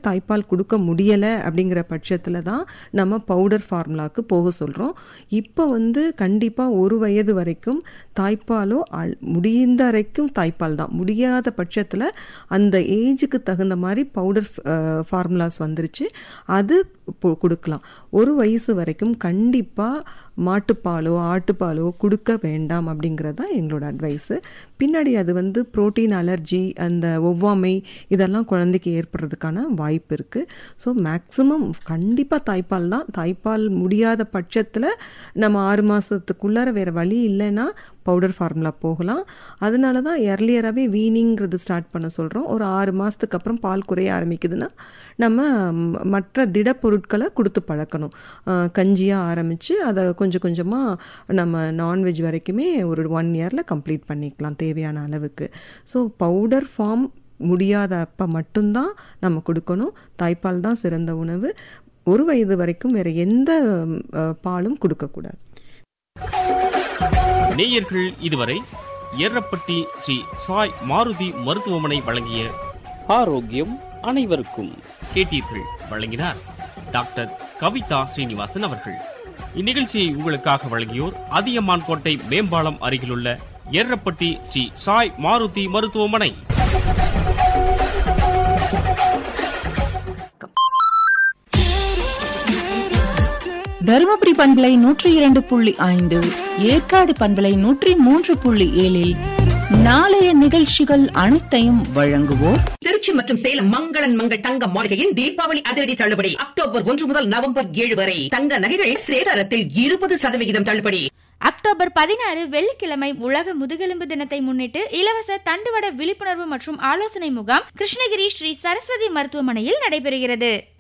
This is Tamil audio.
தாய்ப்பால் கொடுக்க முடியலை அப்படிங்கிற பட்சத்தில் தான் நம்ம பவுடர் ஃபார்முலாவுக்கு போக சொல்கிறோம் இப்போ வந்து கண்டிப்பாக ஒரு வயது வரைக்கும் தாய்ப்பாலோ அல்- முடிந்த வரைக்கும் தாய்ப்பால் தான் முடியாத பட்சத்தில் அந்த ஏஜுக்கு தகுந்த மாதிரி பவுடர் ஃபார்முலாஸ் வந்துருச்சு அது இப்போ கொடுக்கலாம் ஒரு வயசு வரைக்கும் கண்டிப்பாக மாட்டுப்பாலோ ஆட்டுப்பாலோ கொடுக்க வேண்டாம் அப்படிங்கிறது தான் எங்களோட அட்வைஸு பின்னாடி அது வந்து புரோட்டீன் அலர்ஜி அந்த ஒவ்வாமை இதெல்லாம் குழந்தைக்கு ஏற்படுறதுக்கான வாய்ப்பு இருக்குது ஸோ மேக்ஸிமம் கண்டிப்பாக தாய்ப்பால் தான் தாய்ப்பால் முடியாத பட்சத்தில் நம்ம ஆறு மாதத்துக்குள்ளார வேறு வழி இல்லைன்னா பவுடர் ஃபார்முலா போகலாம் அதனால தான் எர்லியராகவே வீனிங்கிறது ஸ்டார்ட் பண்ண சொல்கிறோம் ஒரு ஆறு மாதத்துக்கு அப்புறம் பால் குறைய ஆரம்பிக்குதுன்னா நம்ம ம், மற்ற திடப்பொருட்களை கொடுத்து பழக்கணும் அஹ், கஞ்சியா ஆரம்பித்து அதை கொஞ்சம் கொஞ்சமாக நம்ம நான்வெஜ் வரைக்குமே ஒரு ஒன் இயரில் கம்ப்ளீட் பண்ணிக்கலாம் தேவையான அளவுக்கு ஸோ பவுடர் ஃபார்ம் முடியாத அப்போ மட்டும்தான் நம்ம கொடுக்கணும் தாய்ப்பால் தான் சிறந்த உணவு ஒரு வயது வரைக்கும் வேறு எந்த ம், அஹ், பாலும் கொடுக்கக்கூடாது நேயர்கள் இதுவரை எர்ரப்பட்டி ஸ்ரீ சாய் மாருதி மருத்துவமனை வழங்கிய ஆரோக்கியம் அனைவருக்கும் கேட்டீர்கள் வழங்கினார் டாக்டர் கவிதா ஸ்ரீனிவாசன் அவர்கள் இந்நிகழ்ச்சியை உங்களுக்காக வழங்கியோர் அதியமான் கோட்டை மேம்பாலம் அருகிலுள்ள எர்ரப்பட்டி ஸ்ரீ சாய் மாருதி மருத்துவமனை தருமபுரி பண்பலை நூற்றி இரண்டு புள்ளி ஐந்து ஏற்காடு பண்பலை நூற்றி மூன்று புள்ளி ஏழில் நாளைய நிகழ்ச்சிகள் அனைத்தையும் வழங்குவோர் திருச்சி மற்றும் சேலம் மங்களன் மங்கள் தங்க மாளிகையின் தீபாவளி அதிரடி தள்ளுபடி அக்டோபர் ஒன்று முதல் நவம்பர் ஏழு வரை தங்க நகைகள் சேதாரத்தில் இருபது சதவிகிதம் தள்ளுபடி அக்டோபர் பதினாறு வெள்ளிக்கிழமை உலக முதுகெலும்பு தினத்தை முன்னிட்டு இலவச தண்டுவட விழிப்புணர்வு மற்றும் ஆலோசனை முகாம் கிருஷ்ணகிரி ஸ்ரீ சரஸ்வதி மருத்துவமனையில் நடைபெறுகிறது